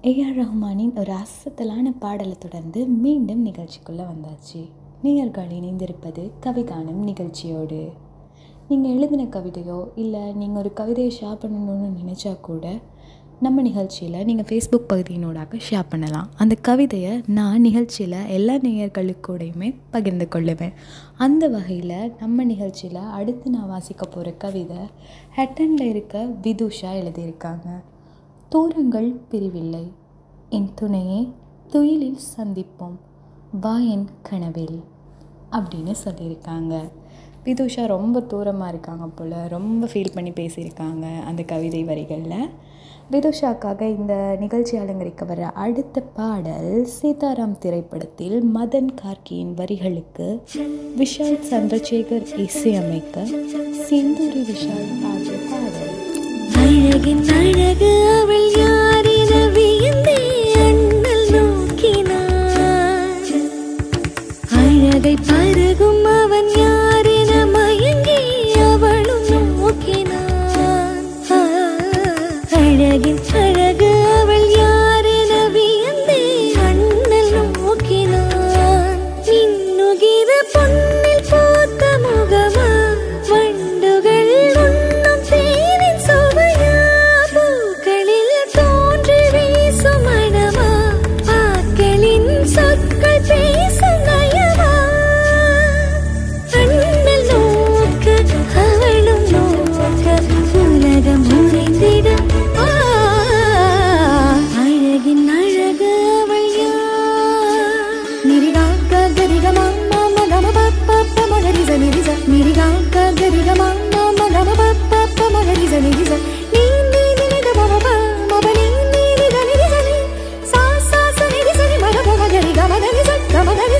AR ரஹ்மானின் ஒரு அசத்தலான பாடலை தொடர்ந்து மீண்டும் நிகழ்ச்சிக்குள்ளே வந்தாச்சு நேயர்கள் இணைந்திருப்பது கவிகானம் நிகழ்ச்சியோடு நீங்கள் எழுதின கவிதையோ இல்லை நீங்கள் ஒரு கவிதையை ஷேர் பண்ணணும்னு நினச்சா கூட நம்ம நிகழ்ச்சியில் நீங்கள் ஃபேஸ்புக் பகுதியினூடாக ஷேர் பண்ணலாம் அந்த கவிதையை நான் நிகழ்ச்சியில் எல்லா நேயர்களுக்கூடையுமே பகிர்ந்து கொள்ளுவேன் அந்த வகையில் நம்ம நிகழ்ச்சியில் அடுத்து நான் வாசிக்க போகிற கவிதை ஹெட்டனில் இருக்க விதுஷா எழுதியிருக்காங்க தூரங்கள் பிரிவில்லை என் துணையே துயிலில் சந்திப்போம் வா என் கனவில் அப்படின்னு சொல்லியிருக்காங்க விதுஷா ரொம்ப தூரமாக இருக்காங்க போல் ரொம்ப ஃபீல் பண்ணி பேசியிருக்காங்க அந்த கவிதை வரிகளில் விதுஷாக்காக இந்த நிகழ்ச்சி அலங்கரிக்க வர அடுத்த பாடல் சீதாராம் திரைப்படத்தில் மதன் கார்கியின் வரிகளுக்கு விஷால் சந்திரசேகர் இசையமைக்க சிந்தூரி விஷால் பாடிய பாடல் அழகின் அழகு அவள் யாரென வியந்தே அண்ணல் நோக்கினான் அழகை பருகும் அவன் யாரென மயங்கி அவளும் நோக்கினான் ஆ, அழகின் அழகு அவள் யாரென வியந்தே அண்ணல் நோக்கினான் மின்னுகிற பொன்னில் பூத்த முகமா வண்டுகள் உண்ணும் தேனின் சுவையா பூக்களில் தோன்றி வீசும் மணமா பாக்களின் சொற்கள் பேசும் நயமா அண்ணல் நோக்க அவளும் நோக்க உலகம் உறைந்திட ஆ, அழகின் அழகு அவள் யார் நிரிகாக்க கரிக மாமா மகம பப்ப மகரிச நிரிச நிரிகாக்க கரிக மாமா மகம பப்ப மகரிச நிரிச நீ நீ நினித மம மப நீ நீ நித நிரிச நீ சா சா ச நிரிச நி மக மக கரிக மக நிச கம கரி